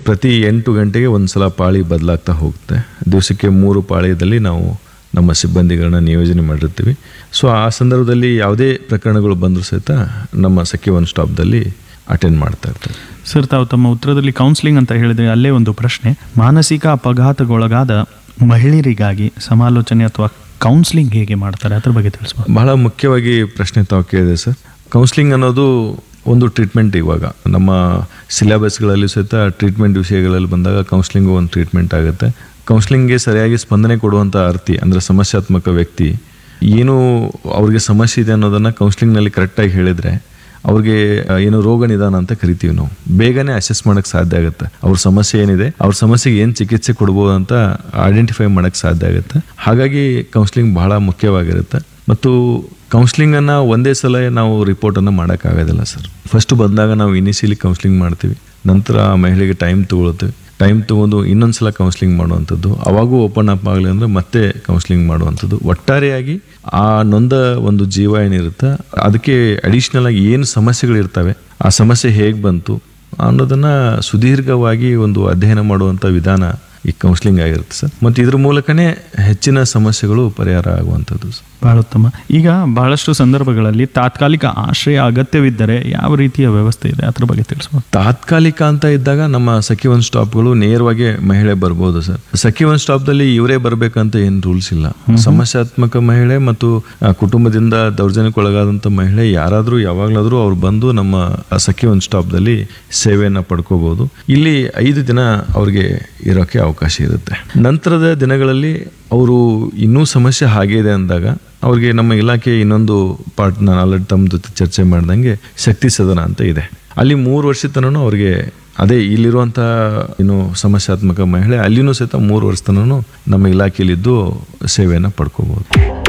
ಪ್ರತಿ ಎಂಟು ಗಂಟೆಗೆ ಒಂದು ಸಲ ಪಾಳಿ ಬದಲಾಗ್ತಾ ಹೋಗುತ್ತೆ ದಿವಸಕ್ಕೆ ಮೂರು ಪಾಳಿಯಲ್ಲಿ ನಾವು ನಮ್ಮ ಸಿಬ್ಬಂದಿಗಳನ್ನ ನಿಯೋಜನೆ ಮಾಡಿರ್ತೀವಿ ಸೊ ಆ ಸಂದರ್ಭದಲ್ಲಿ ಯಾವುದೇ ಪ್ರಕರಣಗಳು ಬಂದರೂ ಸಹಿತ ನಮ್ಮ ಸಖಿ ಒನ್ ಸ್ಟಾಪ್ದಲ್ಲಿ ಅಟೆಂಡ್ ಮಾಡ್ತಾ ಇರ್ತಾರೆ ಸರ್ ತಾವು ತಮ್ಮ ಉತ್ತರದಲ್ಲಿ ಕೌನ್ಸಿಲಿಂಗ್ ಅಂತ ಹೇಳಿದ್ರೆ ಅಲ್ಲೇ ಒಂದು ಪ್ರಶ್ನೆ ಮಾನಸಿಕ ಅಪಘಾತಗೊಳಗಾದ ಮಹಿಳೆಯರಿಗಾಗಿ ಸಮಾಲೋಚನೆ ಅಥವಾ ಕೌನ್ಸಿಲಿಂಗ್ ಹೇಗೆ ಮಾಡ್ತಾರೆ ಅದ್ರ ಬಗ್ಗೆ ತಿಳಿಸ್ಬೋದು ಬಹಳ ಮುಖ್ಯವಾಗಿ ಪ್ರಶ್ನೆ ತಾವು ಕೇಳಿದೆ ಸರ್ ಕೌನ್ಸ್ಲಿಂಗ್ ಅನ್ನೋದು ಒಂದು ಟ್ರೀಟ್ಮೆಂಟ್ ಇವಾಗ ನಮ್ಮ ಸಿಲೆಬಸ್ಗಳಲ್ಲಿ ಸಹಿತ ಟ್ರೀಟ್ಮೆಂಟ್ ವಿಷಯಗಳಲ್ಲಿ ಬಂದಾಗ ಕೌನ್ಸ್ಲಿಂಗು ಒಂದು ಟ್ರೀಟ್ಮೆಂಟ್ ಆಗುತ್ತೆ ಕೌನ್ಸ್ಲಿಂಗ್ಗೆ ಸರಿಯಾಗಿ ಸ್ಪಂದನೆ ಕೊಡುವಂಥ ಅರ್ಥಿ ಅಂದರೆ ಸಮಸ್ಯಾತ್ಮಕ ವ್ಯಕ್ತಿ ಏನು ಅವ್ರಿಗೆ ಸಮಸ್ಯೆ ಇದೆ ಅನ್ನೋದನ್ನು ಕೌನ್ಸ್ಲಿಂಗ್ನಲ್ಲಿ ಕರೆಕ್ಟಾಗಿ ಹೇಳಿದರೆ ಅವ್ರಿಗೆ ಆ, ಏನು ರೋಗ ನಿದಾನ ಅಂತ ಕರಿತೀವಿ ನಾವು ಬೇಗನೆ ಅಸೆಸ್ ಮಾಡಕ್ಕೆ ಸಾಧ್ಯ ಆಗುತ್ತೆ ಅವ್ರ ಸಮಸ್ಯೆ ಏನಿದೆ ಅವ್ರ ಸಮಸ್ಯೆಗೆ ಏನು ಚಿಕಿತ್ಸೆ ಕೊಡ್ಬೋದು ಅಂತ ಐಡೆಂಟಿಫೈ ಮಾಡಕ್ಕೆ ಸಾಧ್ಯ ಆಗುತ್ತೆ ಹಾಗಾಗಿ ಕೌನ್ಸ್ಲಿಂಗ್ ಬಹಳ ಮುಖ್ಯವಾಗಿರುತ್ತೆ ಮತ್ತು ಕೌನ್ಸ್ಲಿಂಗನ್ನು ಒಂದೇ ಸಲ ನಾವು ರಿಪೋರ್ಟನ್ನು ಮಾಡೋಕ್ಕಾಗೋದಿಲ್ಲ ಸರ್ ಫಸ್ಟ್ ಬಂದಾಗ ನಾವು ಇನಿಷಿಯಲಿ ಕೌನ್ಸ್ಲಿಂಗ್ ಮಾಡ್ತೀವಿ ನಂತರ ಆ ಮಹಿಳೆಗೆ ಟೈಮ್ ತಗೊಳ್ತೀವಿ ಟೈಮ್ ತಗೊಂಡು ಇನ್ನೊಂದು ಸಲ ಕೌನ್ಸ್ಲಿಂಗ್ ಮಾಡುವಂಥದ್ದು ಅವಾಗೂ ಓಪನ್ ಅಪ್ ಆಗಲಿ ಅಂದರೆ ಮತ್ತೆ ಕೌನ್ಸ್ಲಿಂಗ್ ಮಾಡುವಂಥದ್ದು ಒಟ್ಟಾರೆಯಾಗಿ ಆ ನೊಂದ ಒಂದು ಜೀವ ಏನಿರುತ್ತೆ ಅದಕ್ಕೆ ಅಡಿಷ್ನಲ್ ಆಗಿ ಏನು ಸಮಸ್ಯೆಗಳಿರ್ತವೆ ಆ ಸಮಸ್ಯೆ ಹೇಗೆ ಬಂತು ಅನ್ನೋದನ್ನು ಸುದೀರ್ಘವಾಗಿ ಒಂದು ಅಧ್ಯಯನ ಮಾಡುವಂಥ ವಿಧಾನ ಈ ಕೌನ್ಸ್ಲಿಂಗ್ ಆಗಿರುತ್ತೆ ಸರ್ ಮತ್ತು ಇದ್ರ ಮೂಲಕನೇ ಹೆಚ್ಚಿನ ಸಮಸ್ಯೆಗಳು ಪರಿಹಾರ ಆಗುವಂಥದ್ದು ಸರ್ ಬಹಳ ಉತ್ತಮ ಈಗ ಬಹಳಷ್ಟು ಸಂದರ್ಭಗಳಲ್ಲಿ ತಾತ್ಕಾಲಿಕ ಆಶ್ರಯ ಅಗತ್ಯವಿದ್ದರೆ ಯಾವ ರೀತಿಯ ವ್ಯವಸ್ಥೆ ಇದೆ ಅದ್ರ ಬಗ್ಗೆ ತಿಳಿಸ್ಬೋದು ತಾತ್ಕಾಲಿಕ ಅಂತ ಇದ್ದಾಗ ನಮ್ಮ ಸಖಿ ಒನ್ ಸ್ಟಾಪ್ಗಳು ನೇರವಾಗಿ ಮಹಿಳೆ ಬರ್ಬೋದು ಸರ್ ಸಖಿ ಒನ್ ಸ್ಟಾಪ್ದಲ್ಲಿ ಇವರೇ ಬರಬೇಕಂತ ಏನು ರೂಲ್ಸ್ ಇಲ್ಲ ಸಮಸ್ಯಾತ್ಮಕ ಮಹಿಳೆ ಮತ್ತು ಆ, ಕುಟುಂಬದಿಂದ ದೌರ್ಜನ್ಯಕ್ಕೊಳಗಾದಂಥ ಮಹಿಳೆ ಯಾರಾದರೂ ಯಾವಾಗಲಾದರೂ ಅವ್ರು ಬಂದು ನಮ್ಮ ಆ ಸಖಿ ಒನ್ ಸ್ಟಾಪ್ದಲ್ಲಿ ಸೇವೆಯನ್ನು ಪಡ್ಕೋಬಹುದು ಇಲ್ಲಿ ಐದು ದಿನ ಅವ್ರಿಗೆ ಇರೋಕ್ಕೆ ಅವಕಾಶ ಇರುತ್ತೆ ನಂತರದ ದಿನಗಳಲ್ಲಿ ಅವರು ಇನ್ನೂ ಸಮಸ್ಯೆ ಹಾಗೆ ಇದೆ ಅಂದಾಗ ಅವ್ರಿಗೆ ನಮ್ಮ ಇಲಾಖೆ ಇನ್ನೊಂದು ಪಾರ್ಟ್ ನಾನು ಆಲ್ರೆಡಿ ತಮ್ಮ ಜೊತೆ ಚರ್ಚೆ ಮಾಡ್ದಂಗೆ ಶಕ್ತಿ ಸದನ ಅಂತ ಇದೆ ಅಲ್ಲಿ ಮೂರು ವರ್ಷ ತನಕ ಅವ್ರಿಗೆ ಅದೇ ಇಲ್ಲಿರುವಂಥ ಏನು ಸಮಸ್ಯಾತ್ಮಕ ಮಹಿಳೆ ಅಲ್ಲಿನೂ ಸಹಿತ ಮೂರು ವರ್ಷ ತನಕ ನಮ್ಮ ಇಲಾಖೆಯಲ್ಲಿದ್ದು ಸೇವೆಯನ್ನು ಪಡ್ಕೋಬೋದು